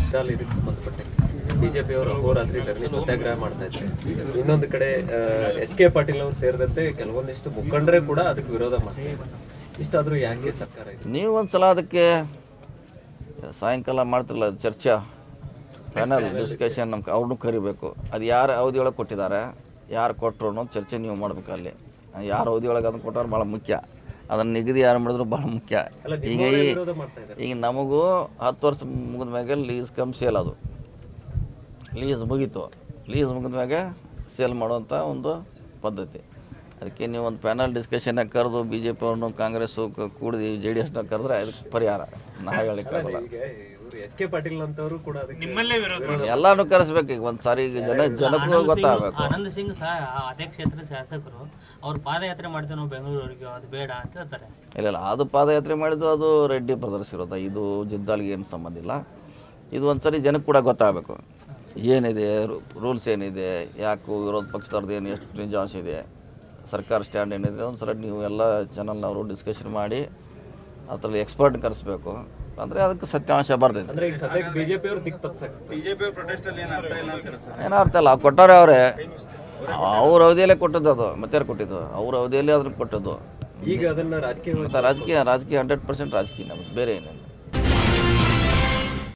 ಶಾಲೆ ಇದಕ್ಕೆ ಸಂಬಂಧಪಟ್ಟಂಗೆ ಬಿಜೆಪಿ ಅವರು ಅಹೋರಾತ್ರಿ ಧರಣಿ ಸತ್ಯಾಗ್ರಹ ಮಾಡ್ತಾ ಇದ್ದಾರೆ ಇನ್ನೊಂದು ಕಡೆ ಎಚ್ ಕೆ ಪಾಟೀಲ್ ಅವರು ಸೇರಿದಂತೆ ಕೆಲವೊಂದಿಷ್ಟು ಮುಖಂಡರೇ ಕೂಡ ಅದಕ್ಕೆ ವಿರೋಧ ಮಾಡ್ತಾರೆ ಇಷ್ಟಾದ್ರೂ ಯಾಕೆ ಸರ್ಕಾರ ಇದು ನೀವು ಒಂದು ಸಲ ಅದಕ್ಕೆ ಸಾಯಂಕಾಲ ಮಾಡ್ತಿರಲ್ಲ ಚರ್ಚಾ ಪ್ಯಾನಲ್ ಡಿಸ್ಕಷನ್ ನಮ್ಗೆ ಅವ್ರನ್ನೂ ಕರಿಬೇಕು ಅದು ಯಾರು ಅವಧಿ ಒಳಗೆ ಕೊಟ್ಟಿದ್ದಾರೆ ಯಾರು ಕೊಟ್ಟರು ಅನ್ನೋದು ಚರ್ಚೆ ನೀವು ಮಾಡ್ಬೇಕು ಅಲ್ಲಿ ಯಾರು ಅವಧಿ ಒಳಗೆ ಅದನ್ನು ಕೊಟ್ಟವ್ರು ಭಾಳ ಮುಖ್ಯ ಅದನ್ನು ನಿಗದಿ ಯಾರು ಮಾಡಿದ್ರು ಭಾಳ ಮುಖ್ಯ ಅಲ್ಲ ಈಗ ನಿಮ್ಮವರೇ ಈ ವಿರೋಧ ಮಾಡ್ತಾ ಇದ್ದಾರೆ ಈಗ ನಮಗೂ ಹತ್ತು ವರ್ಷ ಮುಗಿದ ಮ್ಯಾಗೆ ಲೀಸ್ ಕಮ್ ಸೇಲ್ ಅದು ಲೀಸ್ ಮುಗೀತು ಲೀಸ್ ಮುಗಿದ ಮ್ಯಾಗೆ ಸೇಲ್ ಮಾಡುವಂಥ ಒಂದು ಪದ್ಧತಿ ಅದಕ್ಕೆ ನೀವು ಒಂದು ಪ್ಯಾನಲ್ ಡಿಸ್ಕಷನ್ನಾಗ ಕರೆದು ಬಿ ಜೆ ಪಿ ಅವ್ರನ್ನು ಕಾಂಗ್ರೆಸ್ಸು ಕ- ಕೂಡಿ ಜೆ ಡಿ ಎಸ್ನ ಕರೆದ್ರೆ ಅದಕ್ಕೆ ಪರಿಹಾರ ನಾ ಹೇಳಲಿಕ್ಕಾಗಲ್ಲ ಈಗ ಇವರು ಎಚ್ ಕೆ ಪಾಟೀಲ್ ಅಂತವರು ಕೂಡ ಅದಕ್ಕೆ ನಿಮ್ಮಲ್ಲೇ ವಿರೋಧ ಎಲ್ಲಾನು ಕರೆಸ್ಬೇಕು ಈಗ ಒಂದು ಸಾರಿ ಈಗ ಜನ ಜನಕ್ಕೂ ಗೊತ್ತಾಗಬೇಕು ಆನಂದ್ ಸಿಂಗ್ ಸಹ ಅದೇ ಕ್ಷೇತ್ರದ ಶಾಸಕರು ಅವ್ರು ಪಾದಯಾತ್ರೆ ಮಾಡ್ತೇವೆ ನಾವು ಬೆಂಗಳೂರಿಗೆ ಅದು ಬೇಡ ಅಂತ ಹೇಳ್ತಾರೆ ಇಲ್ಲ ಇಲ್ಲ ಅದು ಪಾದಯಾತ್ರೆ ಮಾಡಿದ್ದು ಅದು ರೆಡ್ಡಿ ಬ್ರದರ್ಸ್ ಇರೋದು ಇದು ಜಿದ್ದಾಲ್ಗೆ ಏನು ಸಂಬಂಧ ಇಲ್ಲ ಇದು ಒಂದು ಸರಿ ಜನಕ್ಕೆ ಕೂಡ ಗೊತ್ತಾಗಬೇಕು ಏನಿದೆ ರೂಲ್ಸ್ ಏನಿದೆ ಯಾಕೆ ವಿರೋಧ ಪಕ್ಷದವ್ರದ್ದು ಏನು ಎಷ್ಟು ನಿಜಾಂಶ ಇದೆ ಸರ್ಕಾರ ಸ್ಟ್ಯಾಂಡ್ ಏನಿದೆ ಒಂದು ಸಲ ನೀವು ಎಲ್ಲ ಚಾನಲ್ನವರು ಡಿಸ್ಕಷನ್ ಮಾಡಿ ಅದರಲ್ಲಿ ಎಕ್ಸ್ಪರ್ಟ್ ಕರೆಸ್ಬೇಕು ಅಂದರೆ ಅದಕ್ಕೆ ಸತ್ಯಾಂಶ ಬರ್ತೈತೆ ಅಂದ್ರೆ ಈಗ ಸದ್ಯಕ್ಕೆ ಬಿಜೆಪಿ ಅವರು ದಿಕ್ ತಪ್ಪಿಸಾಕ್ತಾರೆ ಬಿಜೆಪಿ ಪ್ರೊಟೆಸ್ಟ್ ಅಲ್ಲಿ ಏನು ಅರ್ಥ ಇಲ್ಲ ಅಂತಾರೆ ಸರ್ ಏನೋ ಅರ್ಥ ಇಲ್ಲ ಕೊಟ್ಟವ್ರೆ ಅವರೇ ಅವ್ರ ಅವಧಿಯಲ್ಲೇ ಕೊಟ್ಟದ್ದು ಅದು ಮತ್ತೆ ಕೊಟ್ಟಿದ್ದು ಅವ್ರ ಅವಧಿಯಲ್ಲೇ ಅದನ್ನು ಕೊಟ್ಟದ್ದು ಈಗ ಅದನ್ನ ರಾಜಕೀಯ ಮತ್ತು ರಾಜಕೀಯ ರಾಜಕೀಯ ಹಂಡ್ರೆಡ್ ಪರ್ಸೆಂಟ್ ರಾಜಕೀಯ ನಮ್ದು ಬೇರೆ ಏನಿಲ್ಲ